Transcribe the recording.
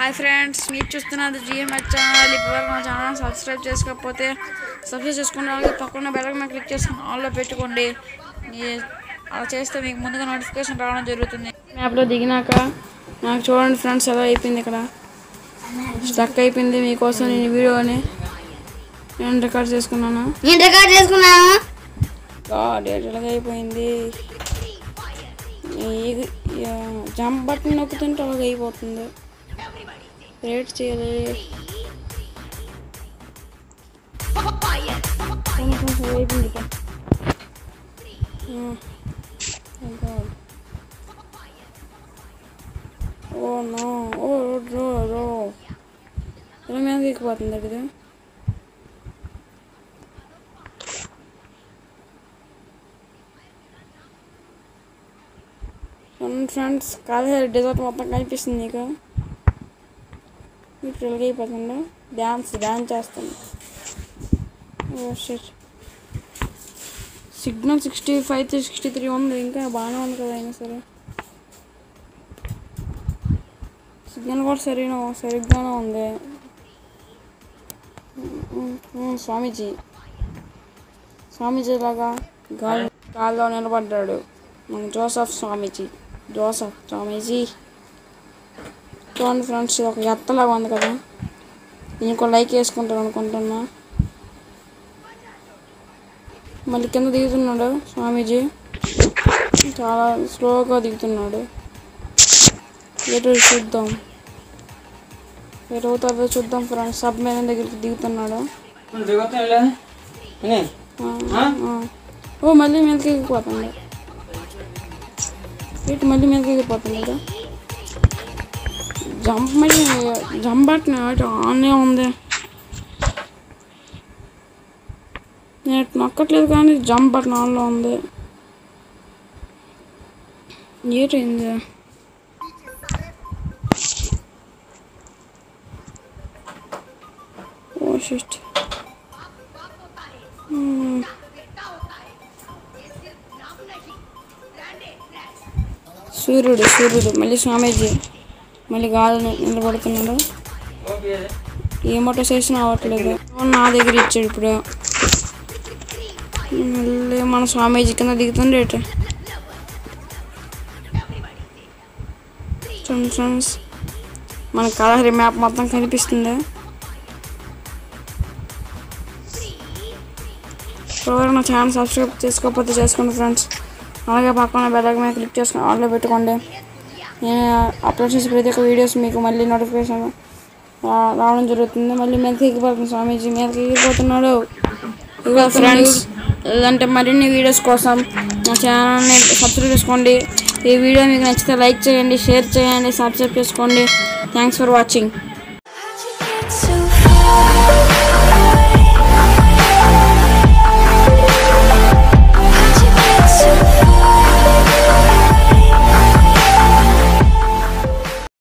Hi friends మీరు చూస్తున్నది జిఎంహెచ్ channel ఇప్పుడు మా ఛానల్ సబ్స్క్రైబ్ చేసుకోకపోతే సబ్స్క్రైబ్ చేసుకుని అలాగే పక్కన బెల్ మీద క్లిక్ చేసుకుని ఆన్లో పెట్టుకోండి ఈ- అలా చేస్తే మీకు ముందుగా నోటిఫికేషన్ రావడం జరుగుతుంది మ్యాప్లో దిగినాక నాకు చూడండి ఫ్రెండ్స్ ఎలా అయిపోయింది ఇక్కడ స్టక్ అయిపోయింది మీకోసం నేను ఈ వీడియోని నేను రికార్డ్ చేసుకున్నాను నేను రికార్డ్ చేసుకున్నాను గాడ్ ఎట్లాగా అయిపోయింది ఈ- ఈ జంప్ బటన్ నొక్కుతుంటే అలాగ అయిపోతుంది రేట్ చేయాలి కొంచెం కొంచెం అయిపోయింది ఇక. ఆ. Oh God. ఓ నో ఓ రో రో ఇలా మీద ఎక్కిపోతుంది అది ఇది ఫ్రెండ్స్ కాలేజీ డెజర్ట్ మొత్తం కనిపిస్తుంది నీకు ఇప్పుడు ఇలాగ అయిపోతుందా డ్యాన్స్ డ్యాన్స్ చేస్తాను oh shit signal sixty five to sixty three ఉంది ఇంకా బాగానే ఉంది కదా అయినా సరే సిగ్నల్ కూడా సరైన సరిగ్గానే ఉంది ఉమ్, ఉమ్, స్వామీజీ స్వామీజీ లాగా గాలి గాల్లో నిలబడ్డాడు మన జోసఫ్ స్వామీజీ జోసఫ్ స్వామీజీ చూడండి ఫ్రెండ్స్ ఇది ఒక ఎత్తలాగా ఉంది కదా ఇంకో లైక్ వేసుకుంటాను అనుకుంటున్నా మళ్ళీ కింద దిగుతున్నాడు స్వామీజీ చాలా స్లోగా దిగుతున్నాడు ఎటు చూద్దాం ఎటు అవుతుందో చూద్దాం ఫ్రెండ్స్ సబ్ మీద దగ్గరికి దిగుతున్నాడు ఆ, ఆ. ఓ మళ్ళీ మీదకి ఎగిరిపోతుంది ఇటు మళ్ళీ మీదకి ఎగిరిపోతుంది కదా జంప్ మళ్ళీ జంప్ బట్టిన ఆన్నే ఉంది నేను ఇటు నొక్కట్లేదు కానీ జంప్ బటన్ ఆన్లో ఉంది ఏటైంది ఓ షిట్ సూర్యుడు సూర్యుడు మళ్ళీ స్వామీజీ మళ్ళీ గాలి నిలబడుతున్నాడు ఏ మోటో చేసిన అవ్వట్లేదు నా దగ్గర ఇచ్చాడు ఇప్పుడు మళ్ళీ మన స్వామీజీ కింద దిగుతుంది రేటు చూడండి ఫ్రెండ్స్ మన కలహరి మ్యాప్ మొత్తం కనిపిస్తుంది ఎవరైనా ఛానల్ సబ్స్క్రైబ్ చేసుకోకపోతే చేసుకోండి ఫ్రెండ్స్ అలాగే పక్కన బెల్ మీద క్లిక్ చేసుకుని ఆన్లో పెట్టుకోండి నేను అప్లోడ్ చేసే ప్రతి ఒక్క వీడియోస్ మీకు మళ్ళీ నోటిఫికేషన్ రా- రావడం జరుగుతుంది మళ్ళీ మీదకి ఎక్కిపోతుంది స్వామీజీ మీదకి ఎక్కిపోతున్నాడు ఇక ఫ్రెండ్స్ ఇలాంటి మరిన్ని వీడియోస్ కోసం నా ఛానల్ని సబ్స్క్రైబ్ చేసుకోండి ఈ వీడియో మీకు నచ్చితే లైక్ చేయండి షేర్ చేయండి సబ్స్క్రైబ్ చేసుకోండి థ్యాంక్స్ ఫర్ వాచింగ్